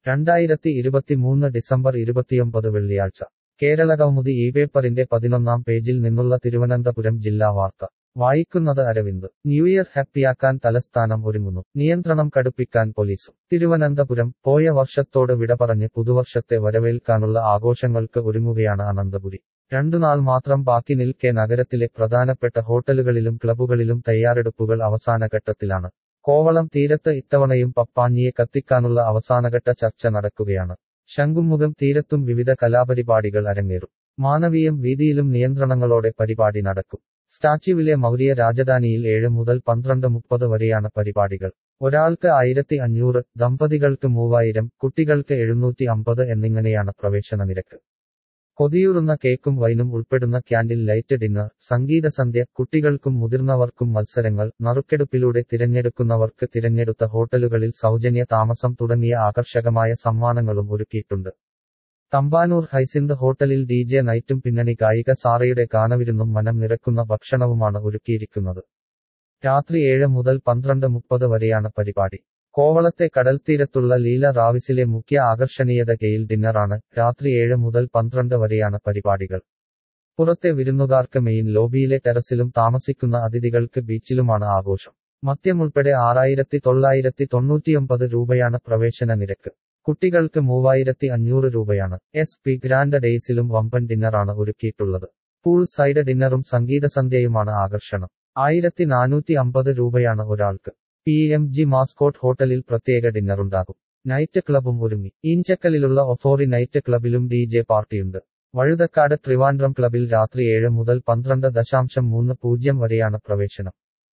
രണ്ടായിരത്തി ഇരുപത്തിമൂന്ന് ഡിസംബർ ഇരുപത്തിയൊമ്പത് വെള്ളിയാഴ്ച കേരള കൗമുദി ഈ പേപ്പറിന്റെ പതിനൊന്നാം പേജിൽ നിന്നുള്ള തിരുവനന്തപുരം ജില്ലാ വാർത്ത വായിക്കുന്നത് അരവിന്ദ് ന്യൂ ഇയർ ഹാപ്പിയാക്കാൻ തലസ്ഥാനം ഒരുങ്ങുന്നു നിയന്ത്രണം കടുപ്പിക്കാൻ പോലീസും തിരുവനന്തപുരം പോയ വർഷത്തോട് വിട പറഞ്ഞ് പുതുവർഷത്തെ വരവേൽക്കാനുള്ള ആഘോഷങ്ങൾക്ക് ഒരുങ്ങുകയാണ് അനന്തപുരി രണ്ടുനാൾ മാത്രം ബാക്കി നിൽക്കെ നഗരത്തിലെ പ്രധാനപ്പെട്ട ഹോട്ടലുകളിലും ക്ലബുകളിലും തയ്യാറെടുപ്പുകൾ അവസാനഘട്ടത്തിലാണ് കോവളം തീരത്ത് ഇത്തവണയും പപ്പാഞ്ഞിയെ കത്തിക്കാനുള്ള അവസാനഘട്ട ചർച്ച നടക്കുകയാണ് ശംഖുമുഖം തീരത്തും വിവിധ കലാപരിപാടികൾ അരങ്ങേറും മാനവീയം വീതിയിലും നിയന്ത്രണങ്ങളോടെ പരിപാടി നടക്കും സ്റ്റാച്യുവിലെ മൗര്യ രാജധാനിയിൽ ഏഴ് മുതൽ പന്ത്രണ്ട് മുപ്പത് വരെയാണ് പരിപാടികൾ ഒരാൾക്ക് ആയിരത്തി അഞ്ഞൂറ് ദമ്പതികൾക്ക് മൂവായിരം കുട്ടികൾക്ക് എഴുന്നൂറ്റി അമ്പത് എന്നിങ്ങനെയാണ് പ്രവേശന നിരക്ക് കൊതിയൂറുന്ന കേക്കും വൈനും ഉൾപ്പെടുന്ന ക്യാൻഡിൽ ലൈറ്റ് ഡിന്നർ സംഗീത സന്ധ്യ കുട്ടികൾക്കും മുതിർന്നവർക്കും മത്സരങ്ങൾ നറുക്കെടുപ്പിലൂടെ തിരഞ്ഞെടുക്കുന്നവർക്ക് തിരഞ്ഞെടുത്ത ഹോട്ടലുകളിൽ സൗജന്യ താമസം തുടങ്ങിയ ആകർഷകമായ സമ്മാനങ്ങളും ഒരുക്കിയിട്ടുണ്ട് തമ്പാനൂർ ഹൈസിന്ത് ഹോട്ടലിൽ ഡി ജെ നൈറ്റും പിന്നണി ഗായിക സാറയുടെ ഗാനവിരുന്നും മനം നിറക്കുന്ന ഭക്ഷണവുമാണ് ഒരുക്കിയിരിക്കുന്നത് രാത്രി ഏഴ് മുതൽ പന്ത്രണ്ട് മുപ്പത് വരെയാണ് പരിപാടി കോവളത്തെ കടൽത്തീരത്തുള്ള ലീല റാവിസിലെ മുഖ്യ ആകർഷണീയത ഗെയിൽ ഡിന്നറാണ് രാത്രി ഏഴ് മുതൽ പന്ത്രണ്ട് വരെയാണ് പരിപാടികൾ പുറത്തെ വിരുന്നുകാർക്ക് മെയിൻ ലോബിയിലെ ടെറസിലും താമസിക്കുന്ന അതിഥികൾക്ക് ബീച്ചിലുമാണ് ആഘോഷം മദ്യമുൾപ്പെടെ ആറായിരത്തി തൊള്ളായിരത്തി തൊണ്ണൂറ്റിയൊമ്പത് രൂപയാണ് പ്രവേശന നിരക്ക് കുട്ടികൾക്ക് മൂവായിരത്തി അഞ്ഞൂറ് രൂപയാണ് എസ് പി ഗ്രാൻഡ് ഡേയ്സിലും വമ്പൻ ഡിന്നറാണ് ഒരുക്കിയിട്ടുള്ളത് പൂൾ സൈഡ് ഡിന്നറും സംഗീത സന്ധ്യയുമാണ് ആകർഷണം ആയിരത്തി നാനൂറ്റി അമ്പത് രൂപയാണ് ഒരാൾക്ക് പി എം ജി മാസ്കോട്ട് ഹോട്ടലിൽ പ്രത്യേക ഡിന്നറുണ്ടാകും നൈറ്റ് ക്ലബും ഒരുങ്ങി ഈഞ്ചക്കലിലുള്ള ഒഫോറി നൈറ്റ് ക്ലബിലും ഡി ജെ പാർട്ടിയുണ്ട് വഴുതക്കാട് ട്രിവാൻഡ്രം ക്ലബിൽ രാത്രി ഏഴ് മുതൽ പന്ത്രണ്ട് ദശാംശം മൂന്ന് പൂജ്യം വരെയാണ് പ്രവേശനം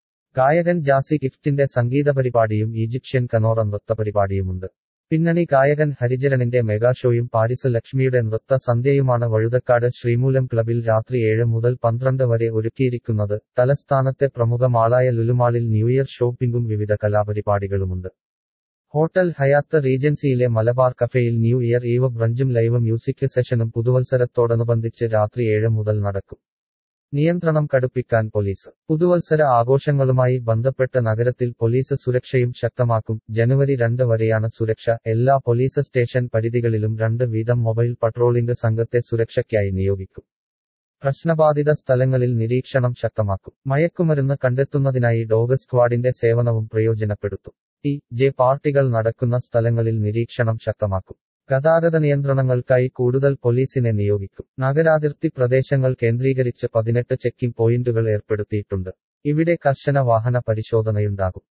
ഗായകൻ ജാസി ഗിഫ്റ്റിന്റെ സംഗീത പരിപാടിയും ഈജിപ്ഷ്യൻ കനോറ നൃത്ത പരിപാടിയുമുണ്ട് പിന്നണി ഗായകൻ ഹരിചരണിന്റെ മെഗാഷോയും പാരിസ് ലക്ഷ്മിയുടെ നൃത്ത സന്ധ്യയുമാണ് വഴുതക്കാട് ശ്രീമൂലം ക്ലബിൽ രാത്രി ഏഴ് മുതൽ പന്ത്രണ്ട് വരെ ഒരുക്കിയിരിക്കുന്നത് തലസ്ഥാനത്തെ പ്രമുഖ മാളായ ലുലുമാളിൽ ന്യൂ ഇയർ ഷോപ്പിംഗും വിവിധ കലാപരിപാടികളുമുണ്ട് ഹോട്ടൽ ഹയാത്ത് റീജൻസിയിലെ മലബാർ കഫേയിൽ ന്യൂ ഇയർ ഈവ് ബ്രഞ്ചും ലൈവ് മ്യൂസിക് സെഷനും പുതുവത്സരത്തോടനുബന്ധിച്ച് രാത്രി ഏഴ് മുതൽ നടക്കും നിയന്ത്രണം കടുപ്പിക്കാൻ പോലീസ് പുതുവത്സര ആഘോഷങ്ങളുമായി ബന്ധപ്പെട്ട് നഗരത്തിൽ പോലീസ് സുരക്ഷയും ശക്തമാക്കും ജനുവരി രണ്ട് വരെയാണ് സുരക്ഷ എല്ലാ പോലീസ് സ്റ്റേഷൻ പരിധികളിലും രണ്ട് വീതം മൊബൈൽ പട്രോളിംഗ് സംഘത്തെ സുരക്ഷയ്ക്കായി നിയോഗിക്കും പ്രശ്നബാധിത സ്ഥലങ്ങളിൽ നിരീക്ഷണം ശക്തമാക്കും മയക്കുമരുന്ന് കണ്ടെത്തുന്നതിനായി ഡോഗ് സ്ക്വാഡിന്റെ സേവനവും പ്രയോജനപ്പെടുത്തും ടി ജെ പാർട്ടികൾ നടക്കുന്ന സ്ഥലങ്ങളിൽ നിരീക്ഷണം ശക്തമാക്കും ഗതാഗത നിയന്ത്രണങ്ങൾക്കായി കൂടുതൽ പോലീസിനെ നിയോഗിക്കും നഗരാതിർത്തി പ്രദേശങ്ങൾ കേന്ദ്രീകരിച്ച് പതിനെട്ട് ചെക്കിംഗ് പോയിന്റുകൾ ഏർപ്പെടുത്തിയിട്ടുണ്ട് ഇവിടെ കർശന വാഹന പരിശോധനയുണ്ടാകും